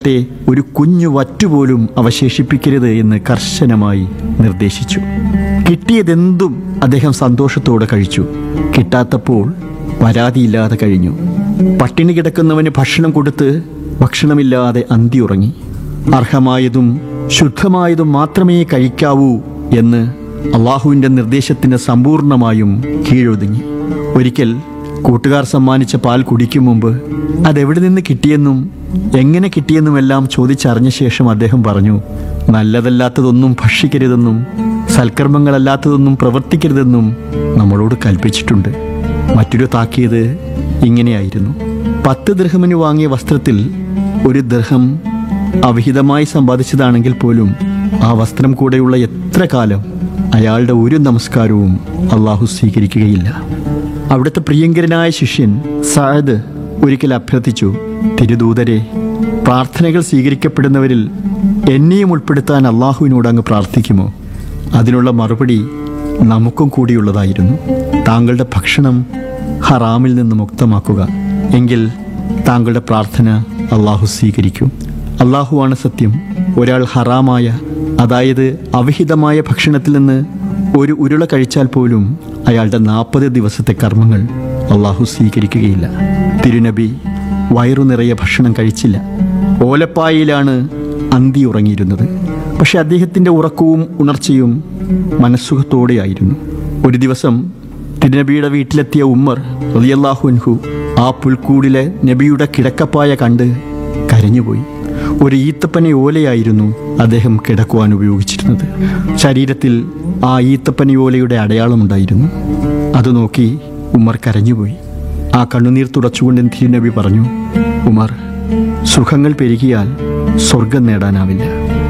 ആകട്ടെ ഒരു കുഞ്ഞു വറ്റുപോലും അവശേഷിപ്പിക്കരുത് എന്ന് കർശനമായി നിർദ്ദേശിച്ചു കിട്ടിയതെന്തും അദ്ദേഹം സന്തോഷത്തോടെ കഴിച്ചു കിട്ടാത്തപ്പോൾ പരാതിയില്ലാതെ കഴിഞ്ഞു പട്ടിണി കിടക്കുന്നവന് ഭക്ഷണം കൊടുത്ത് ഭക്ഷണമില്ലാതെ അന്തി ഉറങ്ങി അർഹമായതും ശുദ്ധമായതും മാത്രമേ കഴിക്കാവൂ എന്ന് അള്ളാഹുവിൻ്റെ നിർദ്ദേശത്തിന് സമ്പൂർണമായും കീഴൊതുങ്ങി ഒരിക്കൽ കൂട്ടുകാർ സമ്മാനിച്ച പാൽ കുടിക്കും മുമ്പ് അതെവിടെ നിന്ന് കിട്ടിയെന്നും എങ്ങനെ കിട്ടിയെന്നുമെല്ലാം ചോദിച്ചറിഞ്ഞ ശേഷം അദ്ദേഹം പറഞ്ഞു നല്ലതല്ലാത്തതൊന്നും ഭക്ഷിക്കരുതെന്നും സൽക്കർമ്മങ്ങളല്ലാത്തതൊന്നും പ്രവർത്തിക്കരുതെന്നും നമ്മളോട് കൽപ്പിച്ചിട്ടുണ്ട് മറ്റൊരു താക്കീത് ഇങ്ങനെയായിരുന്നു പത്ത് ദൃഹമിന് വാങ്ങിയ വസ്ത്രത്തിൽ ഒരു ദൃഹം അവിഹിതമായി സമ്പാദിച്ചതാണെങ്കിൽ പോലും ആ വസ്ത്രം കൂടെയുള്ള എത്ര കാലം അയാളുടെ ഒരു നമസ്കാരവും അള്ളാഹു സ്വീകരിക്കുകയില്ല അവിടുത്തെ പ്രിയങ്കരനായ ശിഷ്യൻ സായദ് ഒരിക്കൽ അഭ്യർത്ഥിച്ചു തിരുദൂതരെ പ്രാർത്ഥനകൾ സ്വീകരിക്കപ്പെടുന്നവരിൽ എന്നെയും ഉൾപ്പെടുത്താൻ അള്ളാഹുവിനോട് അങ്ങ് പ്രാർത്ഥിക്കുമോ അതിനുള്ള മറുപടി നമുക്കും കൂടിയുള്ളതായിരുന്നു താങ്കളുടെ ഭക്ഷണം ഹറാമിൽ നിന്ന് മുക്തമാക്കുക എങ്കിൽ താങ്കളുടെ പ്രാർത്ഥന അള്ളാഹു സ്വീകരിക്കും അള്ളാഹുവാണ് സത്യം ഒരാൾ ഹറാമായ അതായത് അവിഹിതമായ ഭക്ഷണത്തിൽ നിന്ന് ഒരു ഉരുള കഴിച്ചാൽ പോലും അയാളുടെ നാൽപ്പത് ദിവസത്തെ കർമ്മങ്ങൾ അള്ളാഹു സ്വീകരിക്കുകയില്ല തിരുനബി വയറു നിറയെ ഭക്ഷണം കഴിച്ചില്ല ഓലപ്പായയിലാണ് അന്തി ഉറങ്ങിയിരുന്നത് പക്ഷെ അദ്ദേഹത്തിൻ്റെ ഉറക്കവും ഉണർച്ചയും മനസ്സുഖത്തോടെയായിരുന്നു ഒരു ദിവസം തിരുനബിയുടെ വീട്ടിലെത്തിയ ഉമ്മർ റളിയല്ലാഹു അൻഹു ആ പുൽക്കൂടിലെ നബിയുടെ കിടക്കപ്പായ കണ്ട് കരഞ്ഞുപോയി ഒരു ഈത്തപ്പന ഓലയായിരുന്നു അദ്ദേഹം കിടക്കുവാൻ ഉപയോഗിച്ചിരുന്നത് ശരീരത്തിൽ ആ ഈത്തപ്പന ഓലയുടെ അടയാളമുണ്ടായിരുന്നു അത് നോക്കി ഉമ്മർ കരഞ്ഞുപോയി ആ കണ്ണുനീർ തുടച്ചുകൊണ്ട് തിരുനബി പറഞ്ഞു ഉമർ സുഖങ്ങൾ പെരുകിയാൽ സ്വർഗം നേടാനാവില്ല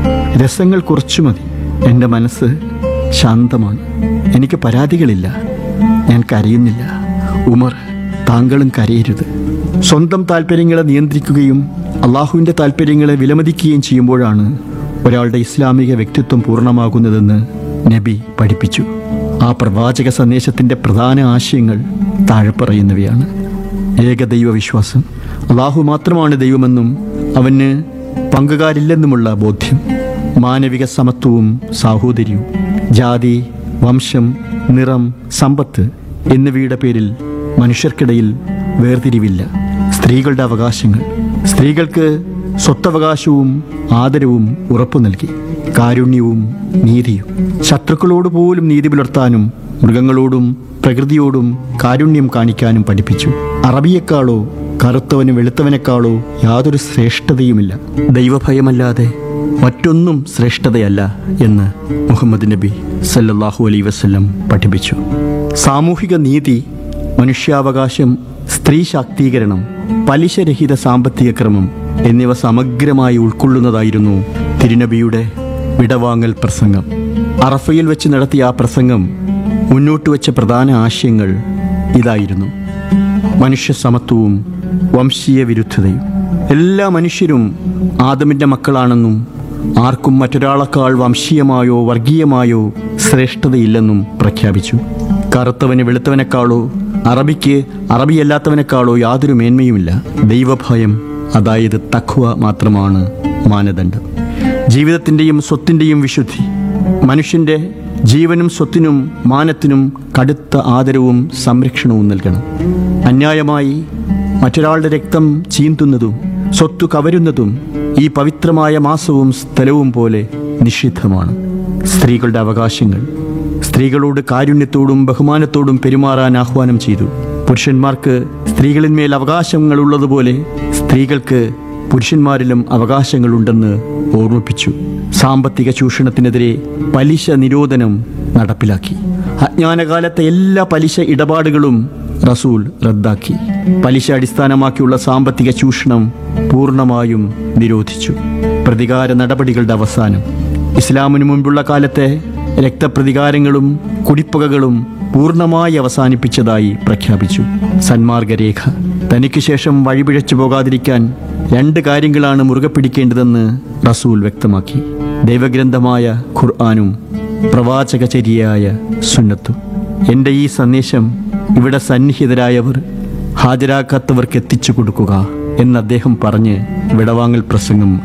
രസങ്ങൾ കുറച്ചു മതി എൻ്റെ മനസ്സ് ശാന്തമാണ് എനിക്ക് പരാതികളില്ല ഞാൻ കരയുന്നില്ല ഉമർ താങ്കളും കരയരുത് സ്വന്തം താല്പര്യങ്ങളെ നിയന്ത്രിക്കുകയും അള്ളാഹുവിൻ്റെ താല്പര്യങ്ങളെ വിലമതിക്കുകയും ചെയ്യുമ്പോഴാണ് ഒരാളുടെ ഇസ്ലാമിക വ്യക്തിത്വം പൂർണ്ണമാകുന്നതെന്ന് നബി പഠിപ്പിച്ചു ആ പ്രവാചക സന്ദേശത്തിൻ്റെ പ്രധാന ആശയങ്ങൾ താഴെ പറയുന്നവയാണ് ഏകദൈവ വിശ്വാസം അള്ളാഹു മാത്രമാണ് ദൈവമെന്നും അവന് പങ്കുകാരില്ലെന്നുമുള്ള ബോധ്യം മാനവിക സമത്വവും സാഹോദര്യവും ജാതി വംശം നിറം സമ്പത്ത് എന്നിവയുടെ പേരിൽ മനുഷ്യർക്കിടയിൽ വേർതിരിവില്ല സ്ത്രീകളുടെ അവകാശങ്ങൾ സ്ത്രീകൾക്ക് സ്വത്തവകാശവും ആദരവും ഉറപ്പു നൽകി കാരുണ്യവും നീതിയും ശത്രുക്കളോട് പോലും നീതി പുലർത്താനും മൃഗങ്ങളോടും പ്രകൃതിയോടും കാരുണ്യം കാണിക്കാനും പഠിപ്പിച്ചു അറബിയെക്കാളോ കറുത്തവനും വെളുത്തവനേക്കാളോ യാതൊരു ശ്രേഷ്ഠതയുമില്ല ദൈവഭയമല്ലാതെ മറ്റൊന്നും ശ്രേഷ്ഠതയല്ല എന്ന് മുഹമ്മദ് നബി സല്ലല്ലാഹു അലൈ വസല്ലം പഠിപ്പിച്ചു സാമൂഹിക നീതി മനുഷ്യാവകാശം സ്ത്രീ ശാക്തീകരണം പലിശരഹിത സാമ്പത്തിക ക്രമം എന്നിവ സമഗ്രമായി ഉൾക്കൊള്ളുന്നതായിരുന്നു തിരുനബിയുടെ വിടവാങ്ങൽ പ്രസംഗം അറഫയിൽ വെച്ച് നടത്തിയ ആ പ്രസംഗം മുന്നോട്ട് വെച്ച പ്രധാന ആശയങ്ങൾ ഇതായിരുന്നു മനുഷ്യ സമത്വവും വംശീയ വിരുദ്ധതയും എല്ലാ മനുഷ്യരും ആദമിൻ്റെ മക്കളാണെന്നും ആർക്കും മറ്റൊരാളെക്കാൾ വംശീയമായോ വർഗീയമായോ ശ്രേഷ്ഠതയില്ലെന്നും പ്രഖ്യാപിച്ചു കറുത്തവന് വെളുത്തവനേക്കാളോ അറബിക്ക് അറബിയല്ലാത്തവനേക്കാളോ യാതൊരു മേന്മയുമില്ല ദൈവഭയം അതായത് തഖ്വ മാത്രമാണ് മാനദണ്ഡം ജീവിതത്തിൻ്റെയും സ്വത്തിൻ്റെയും വിശുദ്ധി മനുഷ്യൻ്റെ ജീവനും സ്വത്തിനും മാനത്തിനും കടുത്ത ആദരവും സംരക്ഷണവും നൽകണം അന്യായമായി മറ്റൊരാളുടെ രക്തം ചീന്തുന്നതും സ്വത്ത് കവരുന്നതും ഈ പവിത്രമായ മാസവും സ്ഥലവും പോലെ നിഷിദ്ധമാണ് സ്ത്രീകളുടെ അവകാശങ്ങൾ സ്ത്രീകളോട് കാരുണ്യത്തോടും ബഹുമാനത്തോടും പെരുമാറാൻ ആഹ്വാനം ചെയ്തു പുരുഷന്മാർക്ക് സ്ത്രീകളിന്മേൽ അവകാശങ്ങൾ ഉള്ളതുപോലെ സ്ത്രീകൾക്ക് പുരുഷന്മാരിലും അവകാശങ്ങളുണ്ടെന്ന് ഓർമ്മിപ്പിച്ചു സാമ്പത്തിക ചൂഷണത്തിനെതിരെ പലിശ നിരോധനം നടപ്പിലാക്കി അജ്ഞാനകാലത്തെ എല്ലാ പലിശ ഇടപാടുകളും റസൂൽ റദ്ദാക്കി പലിശ അടിസ്ഥാനമാക്കിയുള്ള സാമ്പത്തിക ചൂഷണം പൂർണ്ണമായും നിരോധിച്ചു പ്രതികാര നടപടികളുടെ അവസാനം ഇസ്ലാമിനു മുൻപുള്ള കാലത്തെ രക്തപ്രതികാരങ്ങളും കുടിപ്പകകളും പൂർണ്ണമായി അവസാനിപ്പിച്ചതായി പ്രഖ്യാപിച്ചു സന്മാർഗരേഖ തനിക്ക് ശേഷം വഴിപിഴച്ചു പോകാതിരിക്കാൻ രണ്ട് കാര്യങ്ങളാണ് മുറുകെ പിടിക്കേണ്ടതെന്ന് റസൂൽ വ്യക്തമാക്കി ദൈവഗ്രന്ഥമായ ഖുർആാനും പ്രവാചകചര്യയായ സുന്നത്തും എൻ്റെ ഈ സന്ദേശം ഇവിടെ സന്നിഹിതരായവർ ഹാജരാക്കാത്തവർക്ക് എത്തിച്ചു കൊടുക്കുക എന്ന് അദ്ദേഹം പറഞ്ഞ് വിടവാങ്ങൽ പ്രസംഗം